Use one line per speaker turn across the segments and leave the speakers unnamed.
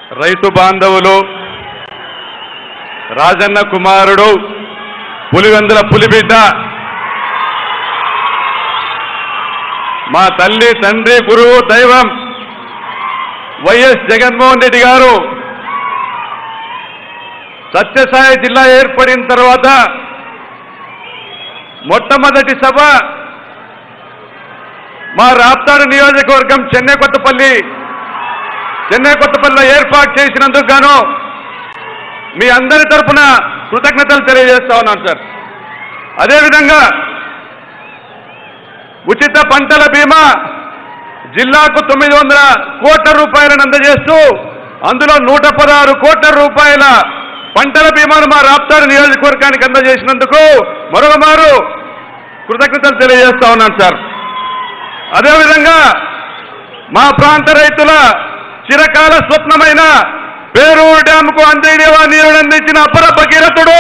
రైతు బాంధవులు రాజన్న కుమారుడు పులివెందుల పులిబిడ్డ మా తల్లి తండ్రి గురువు దైవం వైఎస్ జగన్మోహన్ రెడ్డి గారు సత్యసాయి జిల్లా ఏర్పడిన తర్వాత మొట్టమొదటి సభ మా రాప్తాడు నియోజకవర్గం చెన్నై కొత్తపల్లి చెన్నై కొత్తపల్లిలో ఏర్పాటు చేసినందుకు గాను మీ అందరి తరపున కృతజ్ఞతలు తెలియజేస్తా ఉన్నాను సార్ అదేవిధంగా ఉచిత పంటల బీమా జిల్లాకు తొమ్మిది వందల కోట్ల రూపాయలను అందజేస్తూ అందులో నూట పదహారు కోట్ల రూపాయల పంటల బీమాను మా రాప్తాడు నియోజకవర్గానికి అందజేసినందుకు మరొక మారు కృతజ్ఞతలు తెలియజేస్తా ఉన్నాను సార్ అదేవిధంగా మా ప్రాంత రైతుల చిరకాల స్వప్నమైన పేరూరు డ్యాంకు అంజయ్యదేవా నీరుని అందించిన అపర భగీరథుడు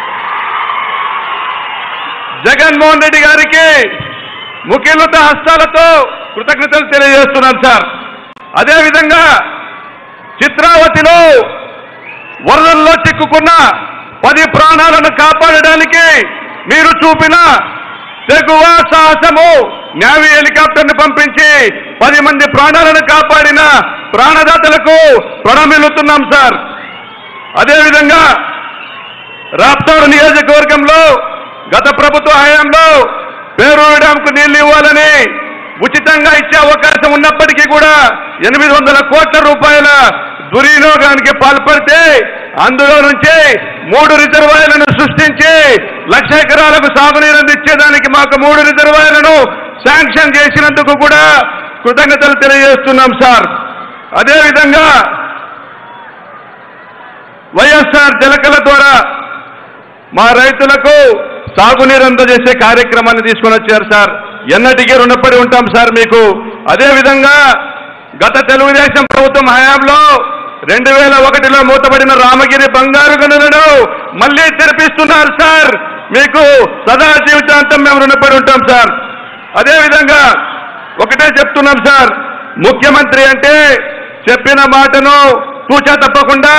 జగన్మోహన్ రెడ్డి గారికి ముఖ్యలత హస్తాలతో కృతజ్ఞతలు తెలియజేస్తున్నాను సార్ అదేవిధంగా చిత్రావతిలో వరదల్లో చిక్కుకున్న పది ప్రాణాలను కాపాడడానికి మీరు చూపిన తెగువ సాహసము న్యావీ హెలికాప్టర్ని పంపించి పది మంది ప్రాణాలను కాపాడిన ప్రాణదాతలకు ప్రణమిల్లుతున్నాం సార్ అదేవిధంగా రాప్తాడు నియోజకవర్గంలో గత ప్రభుత్వ హయాంలో పేరూరు డ్యాంకు నీళ్లు ఇవ్వాలని ఉచితంగా ఇచ్చే అవకాశం ఉన్నప్పటికీ కూడా ఎనిమిది వందల కోట్ల రూపాయల దుర్వినియోగానికి పాల్పడితే అందులో నుంచి మూడు రిజర్వాయర్లను సృష్టించి లక్ష ఎకరాలకు సాగునీరు అందించేదానికి మాకు మూడు రిజర్వాయర్లను శాంక్షన్ చేసినందుకు కూడా కృతజ్ఞతలు తెలియజేస్తున్నాం సార్ అదేవిధంగా వైఎస్ఆర్ జలకల ద్వారా మా రైతులకు సాగునీరు అందజేసే కార్యక్రమాన్ని తీసుకొని వచ్చారు సార్ ఎన్నటికీ రుణపడి ఉంటాం సార్ మీకు అదేవిధంగా గత తెలుగుదేశం ప్రభుత్వం హయాంలో రెండు వేల ఒకటిలో మూతబడిన రామగిరి బంగారు గనులను మళ్ళీ తెరిపిస్తున్నారు సార్ మీకు సదా జీవితాంతం మేము రుణపడి ఉంటాం సార్ అదేవిధంగా ఒకటే చెప్తున్నాం సార్ ముఖ్యమంత్రి అంటే చెప్పిన మాటను తూచా తప్పకుండా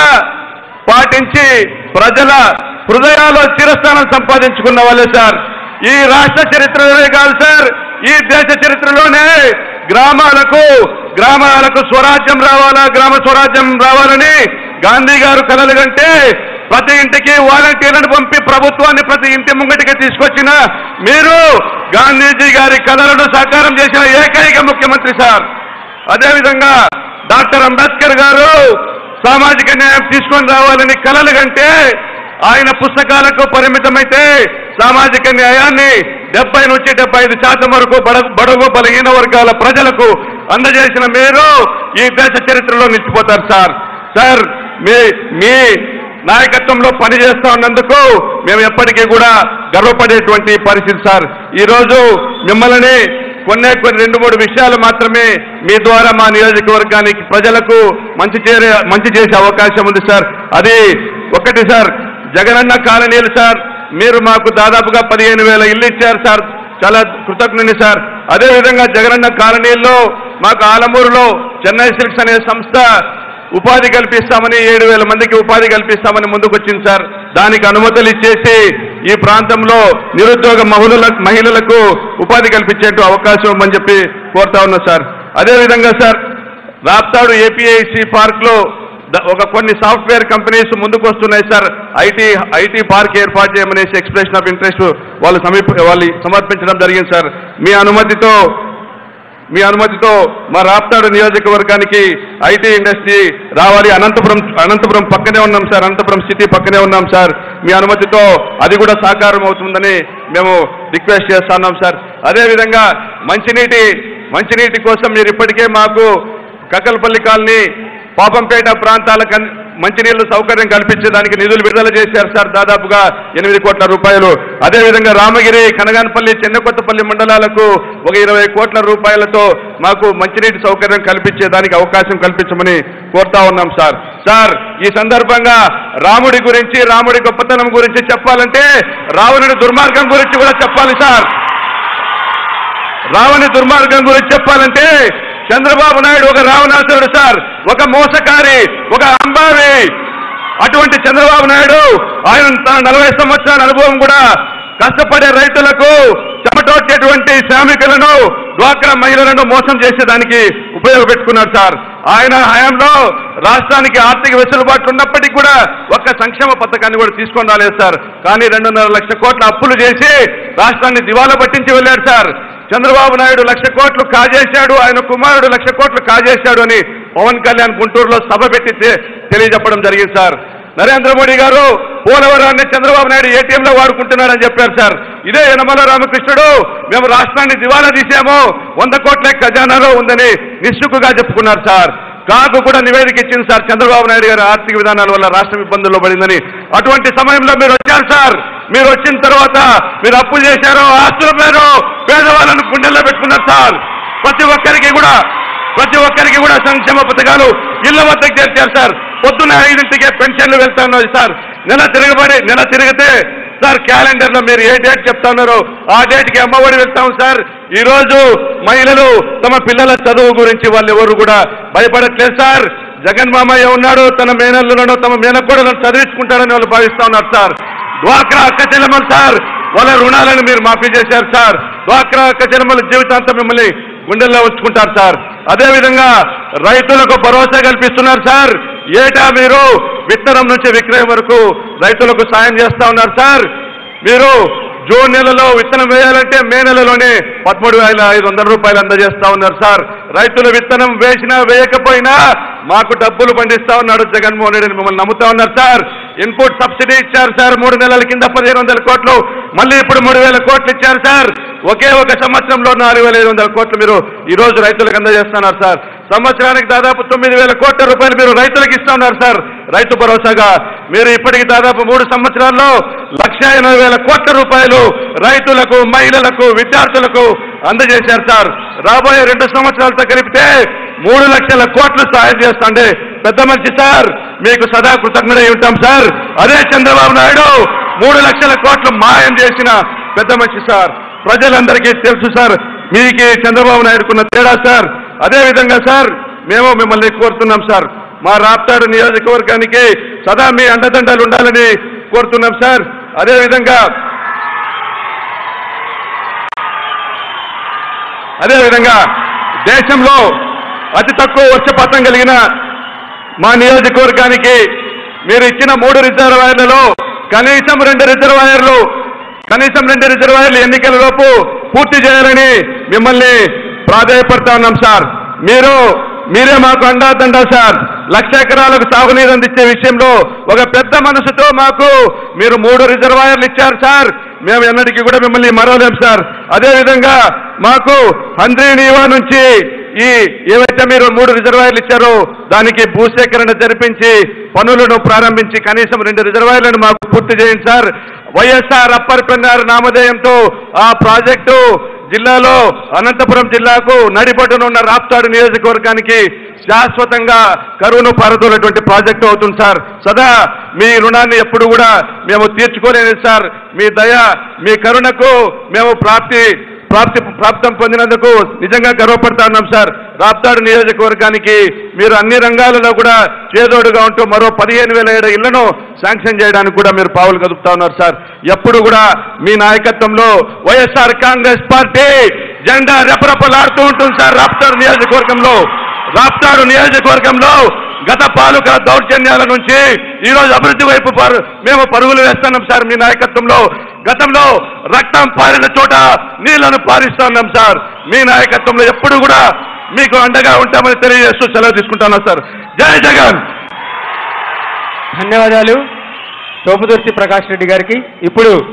పాటించి ప్రజల హృదయాల్లో చిరస్థానం సంపాదించుకున్న వాళ్ళే సార్ ఈ రాష్ట్ర చరిత్రలోనే కాదు సార్ ఈ దేశ చరిత్రలోనే గ్రామాలకు గ్రామాలకు స్వరాజ్యం రావాలా గ్రామ స్వరాజ్యం రావాలని గాంధీ గారు కలలు కంటే ప్రతి ఇంటికి వాలంటీర్లను పంపి ప్రభుత్వాన్ని ప్రతి ఇంటి ముంగటికి తీసుకొచ్చిన మీరు గాంధీజీ గారి కలలను సాకారం చేసిన ఏకైక ముఖ్యమంత్రి సార్ అదేవిధంగా డాక్టర్ అంబేద్కర్ గారు సామాజిక న్యాయం తీసుకొని రావాలని కలలు కంటే ఆయన పుస్తకాలకు పరిమితమైతే సామాజిక న్యాయాన్ని డెబ్బై నుంచి డెబ్బై ఐదు శాతం వరకు బడ- బడుగు బలహీన వర్గాల ప్రజలకు అందజేసిన మీరు ఈ దేశ చరిత్రలో నిలిచిపోతారు సార్ సార్ మీ మీ నాయకత్వంలో పనిచేస్తా ఉన్నందుకు మేము ఎప్పటికీ కూడా గర్వపడేటువంటి పరిస్థితి సార్ ఈరోజు మిమ్మల్ని కొన్నే కొన్ని రెండు మూడు విషయాలు మాత్రమే మీ ద్వారా మా నియోజకవర్గానికి ప్రజలకు మంచి చేరే మంచి చేసే అవకాశం ఉంది సార్ అది ఒకటి సార్ జగనన్న కాలనీలు సార్ మీరు మాకు దాదాపుగా పదిహేను వేల ఇల్లు ఇచ్చారు సార్ చాలా కృతజ్ఞుని సార్ అదేవిధంగా జగనన్న కాలనీల్లో మాకు ఆలమూరులో చెన్నై సిల్క్స్ అనే సంస్థ ఉపాధి కల్పిస్తామని ఏడు వేల మందికి ఉపాధి కల్పిస్తామని ముందుకు వచ్చింది సార్ దానికి అనుమతులు ఇచ్చేసి ఈ ప్రాంతంలో నిరుద్యోగ మహిళల మహిళలకు ఉపాధి కల్పించేట్టు అవకాశం ఇవ్వమని చెప్పి కోరుతా ఉన్నా సార్ అదేవిధంగా సార్ రాప్తాడు ఏపీఐసి పార్క్ లో ద- ఒక కొన్ని సాఫ్ట్వేర్ కంపెనీస్ ముందుకు వస్తున్నాయి సార్ ఐటీ ఐటీ పార్క్ ఏర్పాటు చేయమనేసి ఎక్స్ప్రెషన్ ఆఫ్ ఇంట్రెస్ట్ వాళ్ళు సమీప వాళ్ళు సమర్పించడం జరిగింది సార్ మీ అనుమతితో మీ అనుమతితో మా రాప్తాడు నియోజకవర్గానికి ఐటీ ఇండస్ట్రీ రావాలి అనంతపురం అనంతపురం పక్కనే ఉన్నాం సార్ అనంతపురం సిటీ పక్కనే ఉన్నాం సార్ మీ అనుమతితో అది కూడా సాకారం అవుతుందని మేము రిక్వెస్ట్ చేస్తున్నాం సార్ అదేవిధంగా మంచినీటి మంచినీటి కోసం మీరు ఇప్పటికే మాకు కక్కలపల్లి కాలనీ పాపంపేట ప్రాంతాలకు అన్- మంచినీళ్లు సౌకర్యం కల్పించేదానికి నిధులు విడుదల చేశారు సార్ దాదాపుగా ఎనిమిది కోట్ల రూపాయలు అదేవిధంగా రామగిరి కనగానపల్లి చెన్నకొత్తపల్లి మండలాలకు ఒక ఇరవై కోట్ల రూపాయలతో మాకు మంచినీటి సౌకర్యం కల్పించేదానికి అవకాశం కల్పించమని కోరుతా ఉన్నాం సార్ సార్ ఈ సందర్భంగా రాముడి గురించి రాముడి గొప్పతనం గురించి చెప్పాలంటే రావణుడి దుర్మార్గం గురించి కూడా చెప్పాలి సార్ రావణి దుర్మార్గం గురించి చెప్పాలంటే చంద్రబాబు నాయుడు ఒక రావణాసురుడు సార్ ఒక మోసకారి ఒక అంబారి అటువంటి చంద్రబాబు నాయుడు ఆయన తన నలభై సంవత్సరాల అనుభవం కూడా కష్టపడే రైతులకు చెమటోడ్చేటువంటి శ్రామికులను డ్వాక్రా మహిళలను మోసం చేసేదానికి ఉపయోగపెట్టుకున్నారు సార్ ఆయన హయాంలో రాష్ట్రానికి ఆర్థిక వెసులుబాటు ఉన్నప్పటికీ కూడా ఒక్క సంక్షేమ పథకాన్ని కూడా తీసుకొని రాలేదు సార్ కానీ రెండున్నర లక్ష కోట్ల అప్పులు చేసి రాష్ట్రాన్ని దివాలా పట్టించి వెళ్ళాడు సార్ చంద్రబాబు నాయుడు లక్ష కోట్లు కాజేశాడు ఆయన కుమారుడు లక్ష కోట్లు కాజేశాడు అని పవన్ కళ్యాణ్ గుంటూరులో సభ పెట్టి తె- తెలియజెప్పడం జరిగింది సార్ నరేంద్ర మోడీ గారు పోలవరాన్ని చంద్రబాబు నాయుడు ఏటీఎంలో వాడుకుంటున్నారని చెప్పారు సార్ ఇదే యనమల రామకృష్ణుడు మేము రాష్ట్రాన్ని దివాలా తీసాము వంద కోట్ల ఖజానాలో ఉందని నిస్సుకుగా చెప్పుకున్నారు సార్ కాకు కూడా నివేదిక ఇచ్చింది సార్ చంద్రబాబు నాయుడు గారి ఆర్థిక విధానాల వల్ల రాష్ట్రం ఇబ్బందుల్లో పడిందని అటువంటి సమయంలో మీరు వచ్చారు సార్ మీరు వచ్చిన తర్వాత మీరు అప్పు చేశారు ఆస్తుల పేరు పేదవాళ్ళను గుండెల్లో పెట్టుకున్నారు సార్ ప్రతి ఒక్కరికి కూడా ప్రతి ఒక్కరికి కూడా సంక్షేమ పథకాలు ఇళ్ల వద్దకు చేర్చారు సార్ పొద్దున్న ఐదింటికే పెన్షన్లు వెళ్తా ఉన్నాయి సార్ నెల తిరగబడి నెల తిరిగితే సార్ క్యాలెండర్ లో మీరు ఏ డేట్ చెప్తా ఉన్నారో ఆ డేట్ కి అమ్మఒడి వెళ్తాం సార్ ఈ రోజు మహిళలు తమ పిల్లల చదువు గురించి వాళ్ళు ఎవరు కూడా భయపడట్లేదు సార్ జగన్ మామయ్య ఉన్నాడు తన మేనల్లులను తమ మేనకోడలను చదివించుకుంటారని వాళ్ళు భావిస్తా ఉన్నారు సార్ డ్వాక్రా అక్క చెల్లెమ్మలు సార్ వాళ్ళ రుణాలను మీరు మాఫీ చేశారు సార్ డ్వాక్రా అక్క చెల్లెమ్మల జీవితాంతం మిమ్మల్ని గుండెల్లో ఉంచుకుంటారు సార్ అదేవిధంగా రైతులకు భరోసా కల్పిస్తున్నారు సార్ ఏటా మీరు విత్తనం నుంచి విక్రయం వరకు రైతులకు సాయం చేస్తా ఉన్నారు సార్ మీరు జూన్ నెలలో విత్తనం వేయాలంటే మే నెలలోనే పదమూడు వేల ఐదు వందల రూపాయలు అందజేస్తా ఉన్నారు సార్ రైతులు విత్తనం వేసినా వేయకపోయినా మాకు డబ్బులు పండిస్తా ఉన్నాడు జగన్మోహన్ రెడ్డిని మిమ్మల్ని నమ్ముతా ఉన్నారు సార్ ఇన్పుట్ సబ్సిడీ ఇచ్చారు సార్ మూడు నెలల కింద పదిహేను వందల కోట్లు మళ్ళీ ఇప్పుడు మూడు వేల కోట్లు ఇచ్చారు సార్ ఒకే ఒక సంవత్సరంలో నాలుగు వేల ఐదు వందల కోట్లు మీరు ఈ రోజు రైతులకు అందజేస్తున్నారు సార్ సంవత్సరానికి దాదాపు తొమ్మిది వేల కోట్ల రూపాయలు మీరు రైతులకు ఇస్తా ఉన్నారు సార్ రైతు భరోసాగా మీరు ఇప్పటికి దాదాపు మూడు సంవత్సరాల్లో లక్ష ఎనభై వేల కోట్ల రూపాయలు రైతులకు మహిళలకు విద్యార్థులకు అందజేశారు సార్ రాబోయే రెండు సంవత్సరాలతో కలిపితే మూడు లక్షల కోట్లు సాయం చేస్తాండే పెద్ద మనిషి సార్ మీకు సదా కృతజ్ఞుడై ఉంటాం సార్ అదే చంద్రబాబు నాయుడు మూడు లక్షల కోట్లు మాయం చేసిన పెద్ద మనిషి సార్ ప్రజలందరికీ తెలుసు సార్ మీకు చంద్రబాబు నాయుడుకున్న తేడా సార్ అదే విధంగా సార్ మేము మిమ్మల్ని కోరుతున్నాం సార్ మా రాప్తాడు నియోజకవర్గానికి సదా మీ అండదండలు ఉండాలని కోరుతున్నాం సార్ అదే విధంగా అదే విధంగా దేశంలో అతి తక్కువ వర్షపాతం కలిగిన మా నియోజకవర్గానికి మీరు ఇచ్చిన మూడు రిజర్వాయర్లలో కనీసం రెండు రిజర్వాయర్లు కనీసం రెండు రిజర్వాయర్లు ఎన్నికల లోపు పూర్తి చేయాలని మిమ్మల్ని ప్రాధాయపడతా ఉన్నాం సార్ మీరు మీరే మాకు అండాదండా సార్ లక్ష ఎకరాలకు సాగునీరు అందించే విషయంలో ఒక పెద్ద మనసుతో మాకు మీరు మూడు రిజర్వాయర్లు ఇచ్చారు సార్ మేము ఎన్నటికీ కూడా మిమ్మల్ని మరవలేం సార్ అదే విధంగా మాకు హంద్రీ నీవా నుంచి ఈ ఏవైతే మీరు మూడు రిజర్వాయర్లు ఇచ్చారో దానికి భూసేకరణ జరిపించి పనులను ప్రారంభించి కనీసం రెండు రిజర్వాయర్లను మాకు పూర్తి చేయండి సార్ వైఎస్ఆర్ అప్పర్ పెన్నార్ నామధేయంతో ఆ ప్రాజెక్టు జిల్లాలో అనంతపురం జిల్లాకు నడిపట్టున ఉన్న రాప్తాడు నియోజకవర్గానికి శాశ్వతంగా కరువును పారదోలేటువంటి ప్రాజెక్టు అవుతుంది సార్ సదా మీ రుణాన్ని ఎప్పుడు కూడా మేము తీర్చుకోలేని సార్ మీ దయ మీ కరుణకు మేము ప్రాప్తి ప్రాప్తి ప్రాప్తం పొందినందుకు నిజంగా గర్వపడతా ఉన్నాం సార్ రాప్తాడు నియోజకవర్గానికి మీరు అన్ని రంగాలలో కూడా చేదోడుగా ఉంటూ మరో పదిహేను వేల ఏడు ఇళ్లను శాంక్షన్ చేయడానికి కూడా మీరు పావులు కదుపుతా ఉన్నారు సార్ ఎప్పుడు కూడా మీ నాయకత్వంలో వైఎస్ఆర్ కాంగ్రెస్ పార్టీ జెండా రెపరెపలాడుతూ ఉంటుంది సార్ రాప్తాడు నియోజకవర్గంలో రాప్తాడు నియోజకవర్గంలో గత పాలకుల దౌర్జన్యాల నుంచి ఈ రోజు అభివృద్ధి వైపు పరు- మేము పరుగులు వేస్తున్నాం సార్ మీ నాయకత్వంలో గతంలో రక్తం పారిన చోట నీళ్లను పారిస్తున్నాం సార్ మీ నాయకత్వంలో ఎప్పుడు కూడా మీకు అండగా ఉంటామని తెలియజేస్తూ సెలవు తీసుకుంటున్నాం సార్ జై జగన్
ధన్యవాదాలు సోమదుర్తి ప్రకాష్ రెడ్డి గారికి ఇప్పుడు